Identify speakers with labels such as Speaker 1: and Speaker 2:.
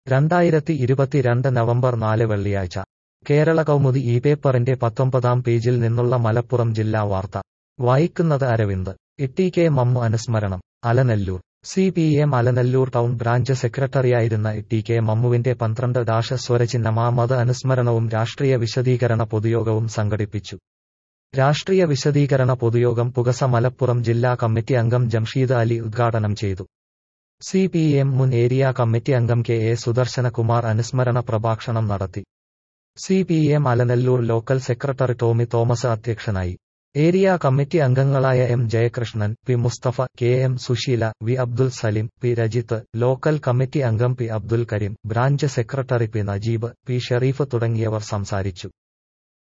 Speaker 1: രണ്ടായിരത്തി ഇരുപത്തിരണ്ട് നവംബർ നാല് വെള്ളിയാഴ്ച കേരള കൗമുദി ഈ പേപ്പറിന്റെ പത്തൊമ്പതാം പേജിൽ നിന്നുള്ള മലപ്പുറം ജില്ലാ വാർത്ത വായിക്കുന്നത് അരവിന്ദ് ഇട്ടി കെ മമ്മു അനുസ്മരണം Alanallur C P M Alanallur town branch സെക്രട്ടറിയായിരുന്ന ടി കെ മമ്മുവിന്റെ പന്ത്രണ്ട് ഡാഷ സ്വരചിഹ്നമാമത് അനുസ്മരണവും രാഷ്ട്രീയ വിശദീകരണ പൊതുയോഗവും സംഘടിപ്പിച്ചു രാഷ്ട്രീയ വിശദീകരണ പൊതുയോഗം പുകസ മലപ്പുറം ജില്ലാ കമ്മിറ്റി അംഗം ജംഷീദ് അലി ഉദ്ഘാടനം ചെയ്തു സി പി എം മുൻ ഏരിയ കമ്മിറ്റി അംഗം കെ എ സുദർശനകുമാർ അനുസ്മരണ പ്രഭാഷണം നടത്തി C P M Alanallur local secretary Tommy Thomas അധ്യക്ഷനായി ഏരിയ കമ്മിറ്റി അംഗങ്ങളായ M Jayakrishnan P Musthafa K M Susheela V Abdul Salim P Rajith local committee അംഗം P Abdul Kareem branch secretary P Najeeb P Sherif തുടങ്ങിയവർ സംസാരിച്ചു